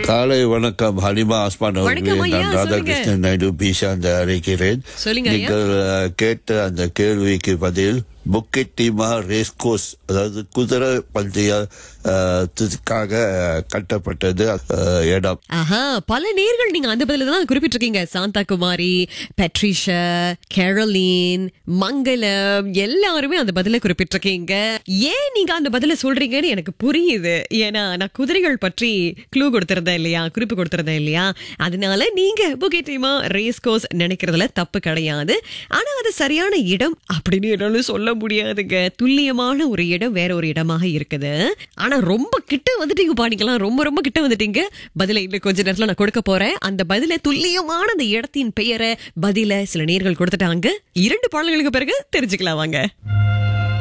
காலை வணக்கம் ஹலிமா ஆஸ்மான் அவர்களே வணக்கம் ஐயா, நான் ராதாகிருஷ்ணன் நாயுடு பீஷாந்த் அழைக்கிறேன் சொல்லுங்க ஐயா. நீங்கள் அஹ், கேட்ட அந்த கேள்விக்கு பதில் புக்கெட் டீமா ரேஸ் கோர்ஸ் அதாவது குதிரை பந்தயத்துக்காக கட்டப்பட்டது அஹ், இடம் ஆஹா பல நேர்கள் நீங்க அந்த பதில தான் குறிப்பிட்டிருக்கீங்க சாந்தா குமாரி பெட்ரிஷா கேரளின் மங்களம் எல்லாருமே அந்த பதில குறிப்பிட்டிருக்கீங்க ஏன் நீங்க அந்த பதில சொல்றீங்கன்னு எனக்கு புரியுது ஏன்னா நான் குதிரைகள் பற்றி க்ளூ கொடுத்திருந்தேன் இல்லையா குறிப்பு கொடுத்திருந்தேன் இல்லையா அதனால நீங்க புகேட்டிமா ரேஸ் கோர்ஸ் நினைக்கிறதுல தப்பு கிடையாது ஆனா அது சரியான இடம் அப்படின்னு என்னால சொல்ல முடியாதுங்க துல்லியமான ஒரு இடம் வேற ஒரு இடமாக இருக்குது ஆனா ரொம்ப கிட்ட வந்துட்டீங்க பாணிக்கலாம் ரொம்ப ரொம்ப கிட்ட வந்துட்டீங்க பதில இன்னும் கொஞ்ச நேரத்துல நான் கொடுக்க போறேன் அந்த பதில துல்லியமான அந்த இடத்தின் பெயரை பதில சில நேர்கள் கொடுத்துட்டாங்க இரண்டு பாடல்களுக்கு பிறகு தெரிஞ்சுக்கலாம் வாங்க